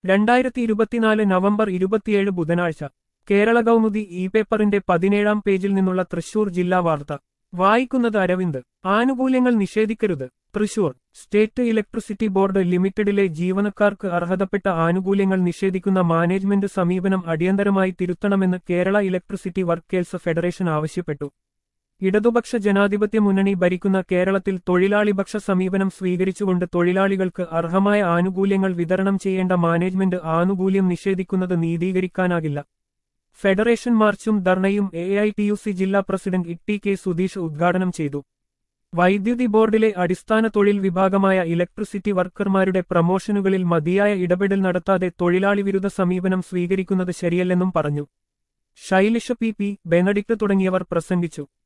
രണ്ടായിരത്തി ഇരുപത്തിനാല് നവംബർ ഇരുപത്തിയേഴ് ബുധനാഴ്ച കേരള കൗമുദി ഇ പേപ്പറിന്റെ പതിനേഴാം പേജിൽ നിന്നുള്ള തൃശൂർ ജില്ലാ വാർത്ത വായിക്കുന്നത് അരവിന്ദ് ആനുകൂല്യങ്ങൾ നിഷേധിക്കരുത് തൃശൂർ സ്റ്റേറ്റ് ഇലക്ട്രിസിറ്റി ബോർഡ് ലിമിറ്റഡിലെ ജീവനക്കാർക്ക് അർഹതപ്പെട്ട ആനുകൂല്യങ്ങൾ നിഷേധിക്കുന്ന മാനേജ്മെന്റ് സമീപനം അടിയന്തരമായി തിരുത്തണമെന്ന് കേരള ഇലക്ട്രിസിറ്റി വർക്കേഴ്സ് ഫെഡറേഷൻ ആവശ്യപ്പെട്ടു ഇടതുപക്ഷ ജനാധിപത്യ മുന്നണി ഭരിക്കുന്ന കേരളത്തിൽ തൊഴിലാളിപക്ഷ സമീപനം സ്വീകരിച്ചുകൊണ്ട് തൊഴിലാളികൾക്ക് അർഹമായ ആനുകൂല്യങ്ങൾ വിതരണം ചെയ്യേണ്ട മാനേജ്മെന്റ് ആനുകൂല്യം നിഷേധിക്കുന്നത് നീതീകരിക്കാനാകില്ല ഫെഡറേഷൻ മാർച്ചും ധർണയും A I T U C ജില്ലാ president E T K Sudheesh ഉദ്ഘാടനം ചെയ്തു വൈദ്യുതി ബോർഡിലെ അടിസ്ഥാന തൊഴിൽ വിഭാഗമായ ഇലക്ട്രിസിറ്റി വർക്കർമാരുടെ പ്രമോഷനുകളിൽ മതിയായ ഇടപെടൽ നടത്താതെ തൊഴിലാളി വിരുദ്ധ സമീപനം സ്വീകരിക്കുന്നത് ശരിയല്ലെന്നും പറഞ്ഞു ശൈലിഷ പി പി ബെനഡിക്ട് തുടങ്ങിയവർ പ്രസംഗിച്ചു